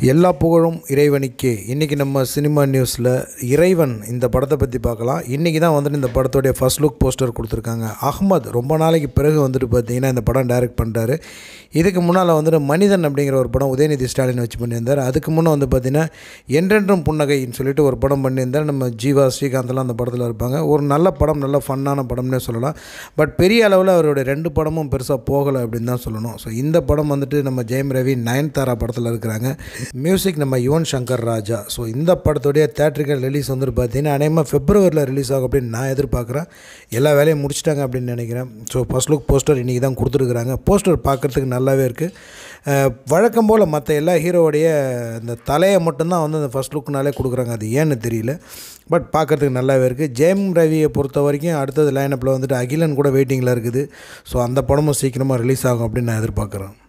எல்லா புகழும் இறைவனுக்கே இன்றைக்கி நம்ம சினிமா நியூஸில் இறைவன் இந்த படத்தை பற்றி பார்க்கலாம் இன்றைக்கி தான் வந்துட்டு இந்த படத்தோடைய ஃபர்ஸ்ட் லுக் போஸ்டர் கொடுத்துருக்காங்க அஹ்மத் ரொம்ப நாளைக்கு பிறகு வந்துட்டு பார்த்தீங்கன்னா இந்த படம் டைரக்ட் பண்ணுறாரு இதுக்கு முன்னால் வந்துட்டு மனிதன் அப்படிங்கிற ஒரு படம் உதயநிதி ஸ்டாலின் வச்சு பண்ணியிருந்தார் அதுக்கு முன்னே வந்து பார்த்திங்கன்னா என்றென்றும் புன்னகைன்னு சொல்லிட்டு ஒரு படம் பண்ணியிருந்தார் நம்ம ஜீவா ஸ்ரீகாந்த்லாம் அந்த படத்தில் இருப்பாங்க ஒரு நல்ல படம் நல்ல ஃபன்னான படம்னே சொல்லலாம் பட் பெரிய அளவில் அவருடைய ரெண்டு படமும் பெருசாக போகலை அப்படின்னு தான் சொல்லணும் ஸோ இந்த படம் வந்துட்டு நம்ம ஜெயம் ரவி நயன்தாரா படத்தில் இருக்கிறாங்க மியூசிக் நம்ம யுவன் சங்கர் ராஜா ஸோ இந்த படத்துடைய தேட்ரிக்கல் ரிலீஸ் வந்துட்டு பார்த்தீங்கன்னா அநேகமாக ஃபெப்ரவரியில் ரிலீஸ் ஆகும் அப்படின்னு நான் எதிர்பார்க்குறேன் எல்லா வேலையும் முடிச்சிட்டாங்க அப்படின்னு நினைக்கிறேன் ஸோ ஃபர்ஸ்ட் லுக் போஸ்டர் இன்றைக்கி தான் கொடுத்துருக்குறாங்க போஸ்டர் பார்க்குறதுக்கு நல்லாவே இருக்குது வழக்கம் போல் மற்ற எல்லா ஹீரோவுடைய இந்த தலையை மட்டும்தான் வந்து அந்த ஃபர்ஸ்ட் லுக்னாலே கொடுக்குறாங்க அது ஏன்னு தெரியல பட் பார்க்குறதுக்கு நல்லாவே இருக்குது ஜெயம் ரவியை பொறுத்த வரைக்கும் அடுத்தது லைனப்பில் வந்துட்டு அகிலன் கூட வெயிட்டிங்கில் இருக்குது ஸோ அந்த படமும் சீக்கிரமாக ரிலீஸ் ஆகும் அப்படின்னு நான் எதிர்பார்க்குறேன்